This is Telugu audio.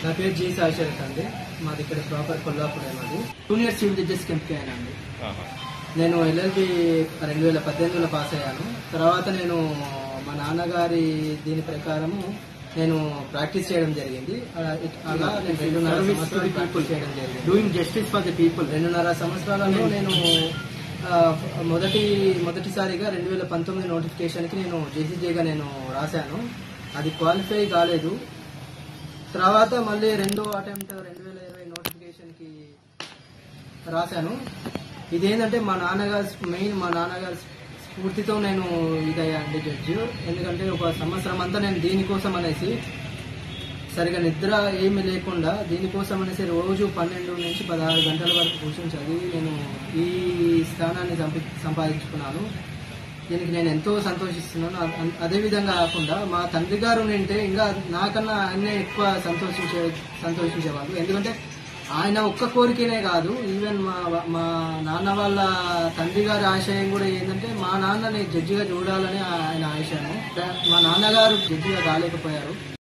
నా పేరు జీ సాయిశరత్ అండి మాది ఇక్కడ ప్రాపర్ కొల్లాపూర్ మాది జూనియర్ సివిల్ జడ్జెస్ ఎంపిక అయినండి నేను ఎల్ఎల్బి రెండు వేల పద్దెనిమిదిలో పాస్ అయ్యాను తర్వాత నేను మా నాన్నగారి దీని ప్రకారము నేను ప్రాక్టీస్ చేయడం జరిగింది అలా- అలా నేను రెండున్నర సంవత్సరాలు ప్రాక్టీస్ చేయడం జరిగింది doing justice for the people రెండున్నర సంవత్సరాలలో నేను ఆ, మొదటి మొదటిసారిగా రెండు వేల పంతొమ్మిది నోటిఫికేషన్కి నేను జేసీజేగా నేను రాశాను అది క్వాలిఫై కాలేదు తర్వాత మళ్ళీ రెండో అటెంప్ట్ రెండు వేల ఇరవై నోటిఫికేషన్కి రాశాను ఇదేంటంటే మా నాన్నగారు మెయిన్ మా నాన్నగారి స్ఫూర్తితో నేను ఇదయ్యానండి జడ్జి ఎందుకంటే ఒక సంవత్సరం అంతా నేను దీనికోసం అనేసి సరిగా నిద్ర ఏమీ లేకుండా దీనికోసం అనేసి రోజు పన్నెండు నుంచి పదహారు గంటల వరకు కూర్చొని చదివి నేను ఈ స్థానాన్ని సంపి సంపాదించుకున్నాను దీనికి నేను ఎంతో సంతోషిస్తున్నాను అ- అదే విధంగా కాకుండా మా తండ్రి గారు ఉంటే ఇంకా నాకన్నా ఆయనే ఎక్కువ సంతోషించే సంతోషించేవాళ్ళు ఎందుకంటే ఆయన ఒక్క కోరికనే కాదు ఈవెన్ మా మా నాన్న వాళ్ళ తండ్రి గారి ఆశయం కూడా ఏంటంటే మా నాన్నని జడ్జిగా చూడాలని ఆయన ఆశయం మా నాన్నగారు జడ్జిగా కాలేకపోయారు